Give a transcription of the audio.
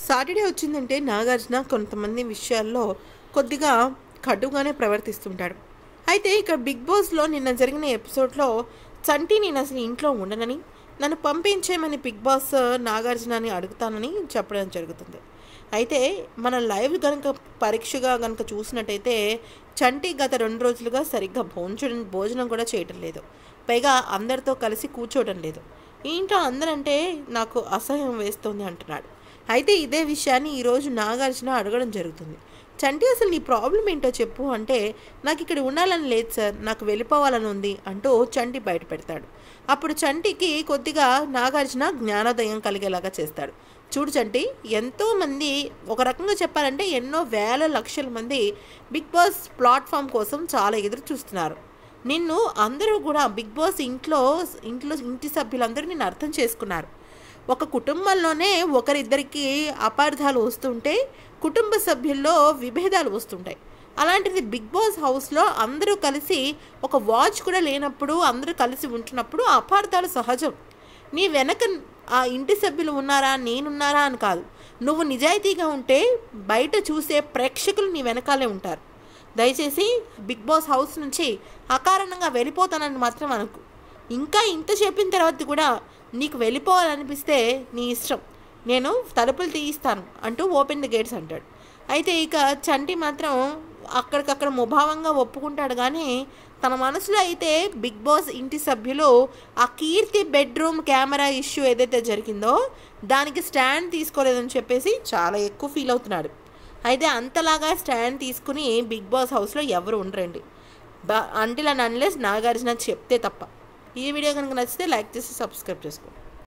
Saturday వచ్చిందంటే నాగార్జున కొంతమంది విషయాల్లో కొద్దిగా కటుగానే ప్రవర్తిస్తుంటాడు అయితే ఇక్కడ బిగ్ బాస్లో నిన్న జరిగిన ఎపిసోడ్లో చంటి నేను అసలు ఇంట్లో ఉండనని నన్ను పంపించేయమని బిగ్ బాస్ నాగార్జునని అడుగుతానని చెప్పడం జరుగుతుంది అయితే మన లైవ్ కనుక పరీక్షగా కనుక చూసినట్టయితే చంటి గత రెండు రోజులుగా సరిగ్గా భోజనం భోజనం కూడా చేయటం లేదు పైగా అందరితో కలిసి కూర్చోవడం లేదు ఈ ఇంట్లో అందరంటే నాకు అసహ్యం వేస్తుంది అంటున్నాడు అయితే ఇదే విషయాన్ని ఈరోజు నాగార్జున అడగడం జరుగుతుంది చంటి అసలు నీ ప్రాబ్లం ఏంటో చెప్పు అంటే నాకు ఇక్కడ ఉండాలని లేదు సార్ నాకు వెళ్ళిపోవాలని ఉంది అంటూ చంటి బయట పెడతాడు అప్పుడు చంటికి కొద్దిగా నాగార్జున జ్ఞానోదయం కలిగేలాగా చేస్తాడు చూడు చంటి ఎంతోమంది ఒక రకంగా చెప్పాలంటే ఎన్నో వేల లక్షల మంది బిగ్ బాస్ ప్లాట్ఫామ్ కోసం చాలా ఎదురు చూస్తున్నారు నిన్ను అందరూ కూడా బిగ్ బాస్ ఇంట్లో ఇంట్లో ఇంటి సభ్యులందరూ నిన్ను అర్థం చేసుకున్నారు ఒక కుటుంబంలోనే ఒకరిద్దరికి అపార్థాలు వస్తుంటే కుటుంబ సభ్యుల్లో విభేదాలు వస్తుంటాయి అలాంటిది బిగ్ బాస్ హౌస్లో అందరూ కలిసి ఒక వాచ్ కూడా లేనప్పుడు అందరూ కలిసి ఉంటున్నప్పుడు అపార్థాలు సహజం నీ వెనక ఆ ఇంటి సభ్యులు ఉన్నారా నేనున్నారా అని కాదు నువ్వు నిజాయితీగా ఉంటే బయట చూసే ప్రేక్షకులు నీ వెనకాలే ఉంటారు దయచేసి బిగ్ బాస్ హౌస్ నుంచి అకారణంగా వెళ్ళిపోతానని మాత్రం అనుకు ఇంకా ఇంత చెప్పిన తర్వాత కూడా నీకు వెళ్ళిపోవాలనిపిస్తే నీ ఇష్టం నేను తలుపులు తీయిస్తాను అంటూ ఓపెన్ ది గేట్స్ అంటాడు అయితే ఇక చంటి మాత్రం అక్కడికక్కడ ముభావంగా ఒప్పుకుంటాడు కానీ తన మనసులో అయితే బిగ్ బాస్ ఇంటి సభ్యులు ఆ కీర్తి బెడ్రూమ్ కెమెరా ఇష్యూ ఏదైతే జరిగిందో దానికి స్టాండ్ తీసుకోలేదని చెప్పేసి చాలా ఎక్కువ ఫీల్ అవుతున్నాడు అయితే అంతలాగా స్టాండ్ తీసుకుని బిగ్ బాస్ హౌస్లో ఎవరు ఉండరండి బ అంటిల్ అండ్ అన్లెస్ నాగార్జున చెప్తే తప్ప ఈ వీడియో కనుక నచ్చితే లైక్ చేసి సబ్స్క్రైబ్ చేసుకోండి